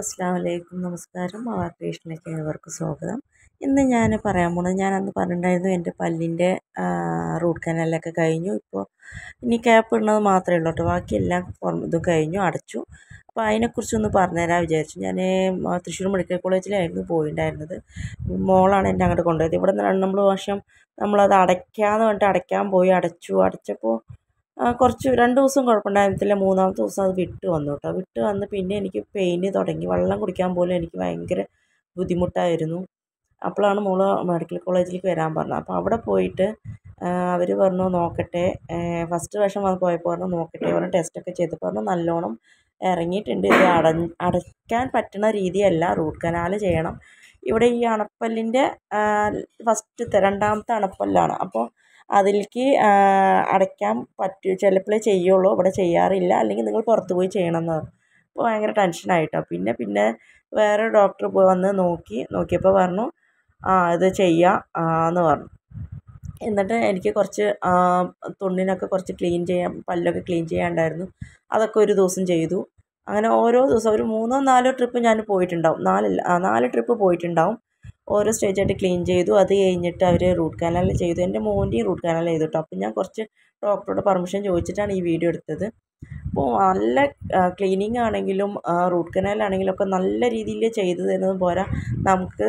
അസ്സാം വലൈക്കും നമസ്കാരം മവാ ക്രിയേഷനിലേക്ക് ഏവർക്കും സ്വാഗതം ഇന്ന് ഞാൻ പറയാൻ പോണത് ഞാൻ അന്ന് പറഞ്ഞിട്ടുണ്ടായിരുന്നു എൻ്റെ പല്ലിൻ്റെ റൂട്ട് കനാലൊക്കെ കഴിഞ്ഞു ഇപ്പോൾ ഇനി ക്യാപ്പ് ഇടുന്നത് മാത്രമേ ഉള്ളൂ കേട്ടോ ബാക്കിയെല്ലാം പുറം ഇതും കഴിഞ്ഞു അടച്ചു അപ്പോൾ അതിനെക്കുറിച്ചൊന്ന് പറഞ്ഞുതരാൻ വിചാരിച്ചു ഞാൻ തൃശ്ശൂർ മെഡിക്കൽ കോളേജിലായിരുന്നു പോയിട്ടുണ്ടായിരുന്നത് മോളാണ് എന്നെ അങ്ങോട്ട് കൊണ്ടുപോയത് ഇവിടെ നിന്ന് രണ്ട് നമ്മൾ വർഷം നമ്മളത് അടയ്ക്കാമെന്ന് പറഞ്ഞിട്ട് അടയ്ക്കാൻ പോയി അടച്ചു അടച്ചപ്പോൾ ആ, കുറച്ച് രണ്ട് ദിവസം കുഴപ്പമുണ്ടായിരുന്നില്ല മൂന്നാമത്തെ ദിവസം അത് വിട്ട് വന്നു കേട്ടോ വിട്ട് വന്ന് പിന്നെ എനിക്ക് പെയിന് തുടങ്ങി വെള്ളം കുടിക്കാൻ പോലും എനിക്ക് ഭയങ്കര ബുദ്ധിമുട്ടായിരുന്നു അപ്പോഴാണ് മോള് മെഡിക്കൽ കോളേജിലേക്ക് വരാൻ പറഞ്ഞത് അപ്പോൾ അവിടെ പോയിട്ട് അവർ പറഞ്ഞു നോക്കട്ടെ ഫസ്റ്റ് വർഷം വന്ന് പോയപ്പോൾ പറഞ്ഞു നോക്കട്ടെ പറഞ്ഞു ടെസ്റ്റൊക്കെ ചെയ്തപ്പോൾ പറഞ്ഞു നല്ലോണം ഇറങ്ങിയിട്ടുണ്ട് ഇത് അട അടയ്ക്കാൻ പറ്റുന്ന രീതിയല്ല റൂട്ട് കനാൽ ചെയ്യണം ഇവിടെ ഈ അണപ്പല്ലിൻ്റെ ഫസ്റ്റത്തെ രണ്ടാമത്തെ അണപ്പല്ലാണ് അപ്പോൾ അതിലേക്ക് അടയ്ക്കാൻ പറ്റൂ ചിലപ്പോഴേ ചെയ്യുള്ളൂ ഇവിടെ ചെയ്യാറില്ല അല്ലെങ്കിൽ നിങ്ങൾ പുറത്ത് പോയി ചെയ്യണം എന്ന് പറഞ്ഞു അപ്പോൾ ഭയങ്കര ടെൻഷനായിട്ടോ പിന്നെ പിന്നെ വേറെ ഡോക്ടർ പോയി വന്ന് നോക്കി നോക്കിയപ്പോൾ പറഞ്ഞു ആ ഇത് ചെയ്യാം ആ, എന്ന് പറഞ്ഞു എന്നിട്ട് എനിക്ക് കുറച്ച് ആ, തൊണ്ടിനൊക്കെ കുറച്ച് ക്ലീൻ ചെയ്യാൻ പല്ലൊക്കെ ക്ലീൻ ചെയ്യാനുണ്ടായിരുന്നു അതൊക്കെ ഒരു ദിവസം ചെയ്തു അങ്ങനെ ഓരോ ദിവസം ഒരു മൂന്നോ നാലോ ട്രിപ്പ് ഞാൻ പോയിട്ടുണ്ടാവും നാലല്ല ആ നാല് ട്രിപ്പ് പോയിട്ടുണ്ടാവും ഓരോ സ്റ്റേജായിട്ട് ക്ലീൻ ചെയ്തു അത് കഴിഞ്ഞിട്ട് അവർ റൂട്ട് കനാൽ ചെയ്തു എൻ്റെ മോൻ്റെയും റൂട്ട് കനാൽ ചെയ്തു കേട്ടോ അപ്പം ഞാൻ കുറച്ച് ഡോക്ടറോട് പെർമിഷൻ ചോദിച്ചിട്ടാണ് ഈ വീഡിയോ എടുത്തത് അപ്പോൾ നല്ല ക്ലീനിങ് ആണെങ്കിലും റൂട്ട് കനാലാണെങ്കിലും ഒക്കെ നല്ല രീതിയിൽ ചെയ്തു തരുന്നത് പോരാ നമുക്ക്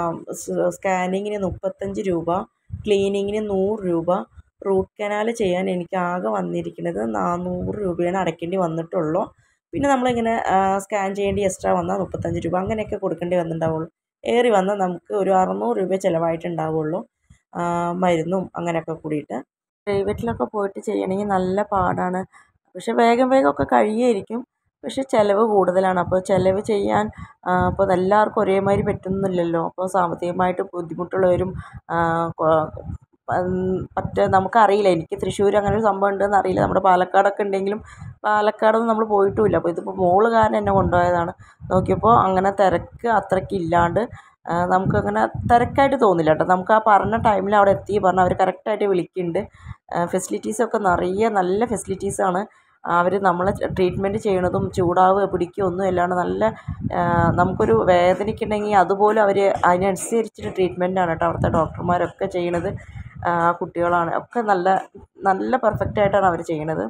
സ്കാനിങ്ങിന് മുപ്പത്തഞ്ച് രൂപ ക്ലീനിങ്ങിന് നൂറ് രൂപ റൂട്ട് കനാൽ ചെയ്യാൻ എനിക്ക് ആകെ വന്നിരിക്കുന്നത് നാനൂറ് രൂപയാണ് അടയ്ക്കേണ്ടി വന്നിട്ടുള്ളൂ പിന്നെ നമ്മളിങ്ങനെ സ്കാൻ ചെയ്യേണ്ടി എക്സ്ട്രാ വന്നാൽ മുപ്പത്തഞ്ച് രൂപ അങ്ങനെയൊക്കെ കൊടുക്കേണ്ടി വന്നിട്ടുണ്ടാവുള്ളൂ ഏറി വന്നാൽ നമുക്ക് ഒരു അറുന്നൂറ് രൂപ ചിലവായിട്ടുണ്ടാവുള്ളൂ ആ, മരുന്നും അങ്ങനെയൊക്കെ കൂടിയിട്ട് പ്രൈവറ്റിലൊക്കെ പോയിട്ട് ചെയ്യണമെങ്കിൽ നല്ല പാടാണ് പക്ഷെ വേഗം വേഗമൊക്കെ കഴിയുമായിരിക്കും പക്ഷെ ചിലവ് കൂടുതലാണ് അപ്പോൾ ചിലവ് ചെയ്യാൻ ആ, അപ്പോൾ എല്ലാവർക്കും ഒരേമാതിരി പറ്റുന്നില്ലല്ലോ അപ്പോൾ സാമ്പത്തികമായിട്ട് ബുദ്ധിമുട്ടുള്ളവരും ആ, കൊ- ഉം, മറ്റേ നമുക്കറിയില്ല എനിക്ക് തൃശ്ശൂർ അങ്ങനെ ഒരു സംഭവം ഉണ്ടെന്ന് അറിയില്ല നമ്മുടെ പാലക്കാടൊക്കെ ഉണ്ടെങ്കിലും പാലക്കാടൊന്നും നമ്മൾ പോയിട്ടുമില്ല അപ്പോൾ ഇതിപ്പോൾ മോള് കാരണം എന്നെ കൊണ്ടുപോയതാണ് നോക്കിയപ്പോൾ അങ്ങനെ തിരക്ക് അത്രയ്ക്ക് ഇല്ലാണ്ട് ആ, നമുക്കങ്ങനെ തിരക്കായിട്ട് തോന്നില്ല കേട്ടോ നമുക്ക് ആ പറഞ്ഞ ടൈമിൽ അവിടെ എത്തി പറഞ്ഞാൽ അവർ കറക്റ്റായിട്ട് വിളിക്കുന്നുണ്ട് ഫെസിലിറ്റീസൊക്കെ നിറയെ നല്ല ഫെസിലിറ്റീസാണ് അവർ നമ്മളെ ട്രീറ്റ്മെൻറ്റ് ചെയ്യണതും ചൂടാവുക പിടിക്കുക ഒന്നും അല്ലാണ്ട് നല്ല ആ, നമുക്കൊരു വേദനയ്ക്കുണ്ടെങ്കിൽ അതുപോലും അവർ അതിനനുസരിച്ചിട്ട് ട്രീറ്റ്മെൻറ്റാണ് കേട്ടോ അവിടുത്തെ ഡോക്ടർമാരൊക്കെ ചെയ്യണത് ആ, കുട്ടികളാണ് ഒക്കെ നല്ല നല്ല പെർഫെക്റ്റ് ആയിട്ടാണ് അവർ ചെയ്യണത്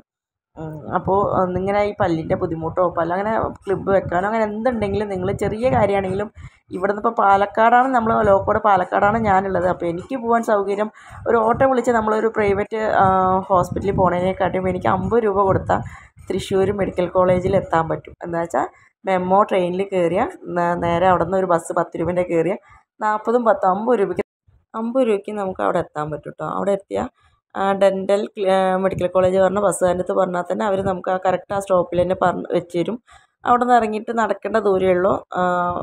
അപ്പോൾ ഇങ്ങനെ ഈ പല്ലിൻ്റെ ബുദ്ധിമുട്ടോ പല്ല അങ്ങനെ ക്ലിബ് വെക്കാനോ അങ്ങനെ എന്തുണ്ടെങ്കിലും നിങ്ങൾ ചെറിയ കാര്യമാണെങ്കിലും ഇവിടെ നിന്ന് ഇപ്പോൾ പാലക്കാടാണ് നമ്മൾ ലോക്കോട് പാലക്കാടാണ് ഞാനുള്ളത് അപ്പോൾ എനിക്ക് പോകാൻ സൗകര്യം ഒരു ഓട്ടോ വിളിച്ച് നമ്മളൊരു പ്രൈവറ്റ് ഹോസ്പിറ്റലിൽ പോണതിനെക്കാട്ടും എനിക്ക് അമ്പത് രൂപ കൊടുത്താൽ തൃശ്ശൂർ മെഡിക്കൽ കോളേജിൽ എത്താൻ പറ്റും എന്താ വെച്ചാൽ മെമ്മോ ട്രെയിനിൽ കയറിയാൽ നേരെ അവിടെ നിന്ന് ഒരു ബസ് പത്ത് രൂപേൻ്റെ കയറിയാൽ നാൽപ്പതും പത്തും അമ്പത് രൂപയ്ക്ക് അമ്പത് രൂപയ്ക്ക് നമുക്ക് അവിടെ എത്താൻ പറ്റും കേട്ടോ അവിടെ എത്തിയാൽ ഡെൻ്റൽ മെഡിക്കൽ കോളേജ് പറഞ്ഞ ബസ്സുകാരൻ്റെ പറഞ്ഞാൽ തന്നെ അവർ നമുക്ക് ആ കറക്റ്റ് ആ സ്റ്റോപ്പിൽ തന്നെ പറഞ്ഞ് വെച്ച് തരും അവിടെ നിന്ന് ഇറങ്ങിയിട്ട് നടക്കേണ്ട ദൂരമേ ഉള്ളൂ ആ,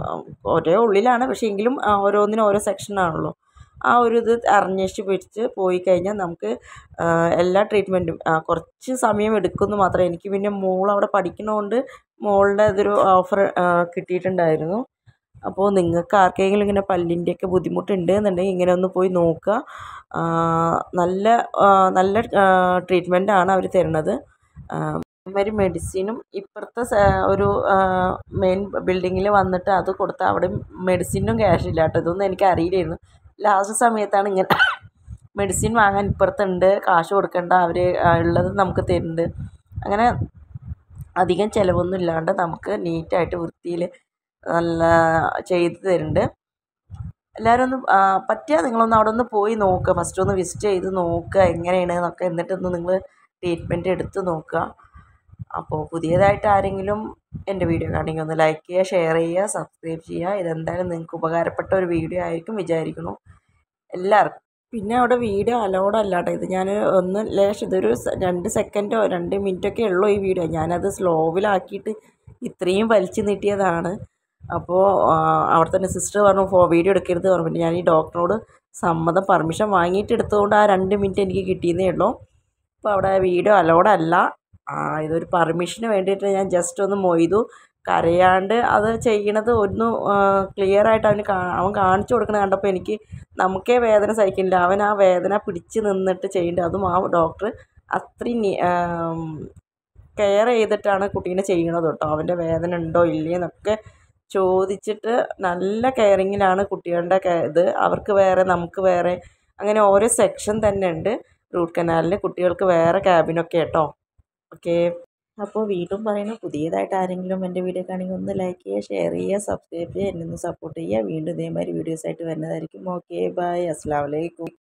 ഒരേ ഉള്ളിലാണ് പക്ഷേ എങ്കിലും ആ, ഓരോന്നിനും ഓരോ സെക്ഷനാണല്ലോ ആ ഒരു ഇത് അറിഞ്ഞേച്ച് പിടിച്ച് പോയി കഴിഞ്ഞാൽ നമുക്ക് ആ, എല്ലാ ട്രീറ്റ്മെൻറ്റും കുറച്ച് സമയം എടുക്കുമെന്ന് മാത്രമേ എനിക്ക് പിന്നെ മോൾ അവിടെ പഠിക്കുന്നതുകൊണ്ട് മോളുടെ ഇതൊരു ഓഫർ കിട്ടിയിട്ടുണ്ടായിരുന്നു അപ്പോൾ നിങ്ങൾക്ക് ആർക്കെങ്കിലും ഇങ്ങനെ പല്ലിൻ്റെയൊക്കെ ബുദ്ധിമുട്ടുണ്ട് എന്നുണ്ടെങ്കിൽ ഇങ്ങനെ ഒന്ന് പോയി നോക്കുക ആ, നല്ല ആ, നല്ല ട്രീറ്റ്മെൻറ്റാണ് അവർ തരുന്നത് ഒരു മെഡിസിനും ഇപ്പുറത്തെ സ- ഒരു മെയിൻ ബിൽഡിങ്ങിൽ വന്നിട്ട് അത് കൊടുത്താൽ അവിടെ മെഡിസിനും ക്യാഷ് ഇല്ല കേട്ടോ ഇതൊന്നും എനിക്ക് അറിയില്ലായിരുന്നു ലാസ്റ്റ് സമയത്താണ് ഇങ്ങനെ മെഡിസിൻ വാങ്ങാൻ ഇപ്പുറത്തുണ്ട് കാശ് കൊടുക്കണ്ട അവർ ഉള്ളത് നമുക്ക് തരുന്നുണ്ട് അങ്ങനെ അധികം ചിലവൊന്നും ഇല്ലാണ്ട് നമുക്ക് നീറ്റായിട്ട് വൃത്തിയിൽ നല്ല ചെയ്ത് തരുന്നുണ്ട് എല്ലാവരും ഒന്ന് ആ, പറ്റിയാൽ നിങ്ങളൊന്ന് അവിടെ ഒന്ന് പോയി നോക്കുക ഫസ്റ്റ് ഒന്ന് വിസിറ്റ് ചെയ്ത് നോക്കുക എങ്ങനെയാണ് എന്നൊക്കെ എന്നിട്ടൊന്ന് നിങ്ങൾ ട്രീറ്റ്മെൻറ്റ് എടുത്ത് നോക്കുക അപ്പോൾ പുതിയതായിട്ട് ആരെങ്കിലും എൻ്റെ വീഡിയോ കാണുമെങ്കിൽ ഒന്ന് ലൈക്ക് ചെയ്യുക ഷെയർ ചെയ്യുക സബ്സ്ക്രൈബ് ചെയ്യുക ഇതെന്തായാലും നിങ്ങൾക്ക് ഉപകാരപ്പെട്ട ഒരു വീഡിയോ ആയിരിക്കും വിചാരിക്കുന്നു എല്ലാവർക്കും പിന്നെ അവിടെ വീഡിയോ അലൗഡ് അല്ല കേട്ടോ ഇത് ഞാൻ ഒന്ന് ലേശം ഇതൊരു സെ- രണ്ട് സെക്കൻഡോ രണ്ട് മിനിറ്റൊക്കെ ഉള്ളൂ ഈ വീഡിയോ ഞാനത് സ്ലോവിലാക്കിയിട്ട് ഇത്രയും വലിച്ചു നീട്ടിയതാണ് അപ്പോൾ അവിടെ തന്നെ സിസ്റ്റർ പറഞ്ഞു ഫോ വീഡിയോ എടുക്കരുത് പറഞ്ഞു പിന്നെ ഞാൻ ഈ ഡോക്ടറോട് സമ്മതം പെർമിഷൻ വാങ്ങിയിട്ട് എടുത്തതുകൊണ്ട് ആ രണ്ട് മിനിറ്റ് എനിക്ക് കിട്ടിയെന്നേ ഉള്ളൂ അപ്പോൾ അവിടെ വീഡിയോ അലൗഡ് അല്ല ആ, ഇതൊരു പെർമിഷന് വേണ്ടിയിട്ട് ഞാൻ ജസ്റ്റ് ഒന്ന് മൊയ്തു കരയാണ്ട് അത് ചെയ്യണത് ഒന്ന് ക്ലിയർ ആയിട്ട് അവന് കാ അവൻ കാണിച്ചു കൊടുക്കണത് കണ്ടപ്പോൾ എനിക്ക് നമുക്കേ വേദന സഹിക്കില്ല അവൻ ആ വേദന പിടിച്ച് നിന്നിട്ട് ചെയ്യേണ്ടത് അതും ആ ഡോക്ടർ അത്രയും കെയർ ചെയ്തിട്ടാണ് കുട്ടീനെ ചെയ്യണത് കേട്ടോ അവൻ്റെ വേദന ഉണ്ടോ ഇല്ലേ എന്നൊക്കെ ചോദിച്ചിട്ട് നല്ല കെയറിങ്ങിലാണ് കുട്ടികളുടെ ഇത് അവർക്ക് വേറെ നമുക്ക് വേറെ അങ്ങനെ ഓരോ സെക്ഷൻ തന്നെ ഉണ്ട് റൂട്ട് കനാലിന് കുട്ടികൾക്ക് വേറെ ക്യാബിനൊക്കെ കേട്ടോ ഓക്കെ അപ്പോൾ വീണ്ടും പറയുന്നു പുതിയതായിട്ട് ആരെങ്കിലും എൻ്റെ വീഡിയോ കാണുമെങ്കിൽ ഒന്ന് ലൈക്ക് ചെയ്യുക ഷെയർ ചെയ്യുക സബ്സ്ക്രൈബ് ചെയ്യുക എന്നെ ഒന്ന് സപ്പോർട്ട് ചെയ്യുക വീണ്ടും ഇതേമാതിരി വീഡിയോസായിട്ട് വരുന്നതായിരിക്കും ഓക്കെ ബൈ അസ്സാം വലൈക്കും